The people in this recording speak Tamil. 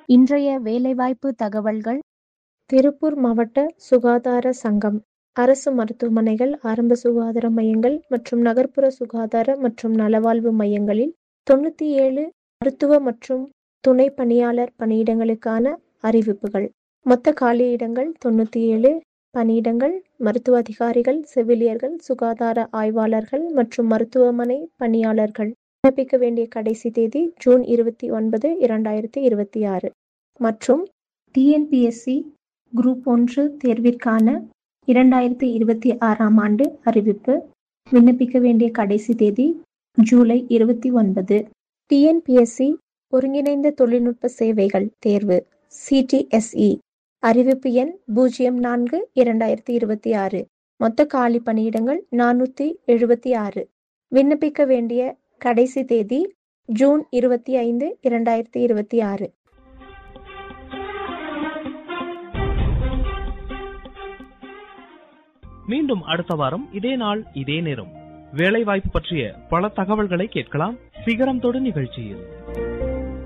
இன்றைய வேலைவாய்ப்பு தகவல்கள் திருப்பூர் மாவட்ட சுகாதார சங்கம் அரசு மருத்துவமனைகள் ஆரம்ப சுகாதார மையங்கள் மற்றும் நகர்ப்புற சுகாதார மற்றும் நலவாழ்வு மையங்களில் தொண்ணூற்றி ஏழு மருத்துவ மற்றும் துணை பணியாளர் பணியிடங்களுக்கான அறிவிப்புகள் மொத்த காலியிடங்கள் தொண்ணூற்றி ஏழு பணியிடங்கள் மருத்துவ அதிகாரிகள் செவிலியர்கள் சுகாதார ஆய்வாளர்கள் மற்றும் மருத்துவமனை பணியாளர்கள் விண்ணப்பிக்க வேண்டிய கடைசி தேதி ஜூன் இருபத்தி ஒன்பது இரண்டாயிரத்தி இருபத்தி ஆறு மற்றும் டிஎன்பிஎஸ்சி குரூப் ஒன்று தேர்விற்கான இரண்டாயிரத்தி இருபத்தி ஆறாம் ஆண்டு அறிவிப்பு விண்ணப்பிக்க வேண்டிய கடைசி தேதி ஜூலை இருபத்தி ஒன்பது டிஎன்பிஎஸ்சி ஒருங்கிணைந்த தொழில்நுட்ப சேவைகள் தேர்வு சிடிஎஸ்இ அறிவிப்பு எண் பூஜ்ஜியம் நான்கு இரண்டாயிரத்தி இருபத்தி ஆறு மொத்த காலி பணியிடங்கள் நானூற்றி எழுபத்தி ஆறு விண்ணப்பிக்க வேண்டிய கடைசி தேதி ஜூன் இருபத்தி ஐந்து இரண்டாயிரத்தி இருபத்தி ஆறு மீண்டும் அடுத்த வாரம் இதே நாள் இதே நேரம் வேலைவாய்ப்பு பற்றிய பல தகவல்களை கேட்கலாம் சிகரம் தொடு நிகழ்ச்சியில்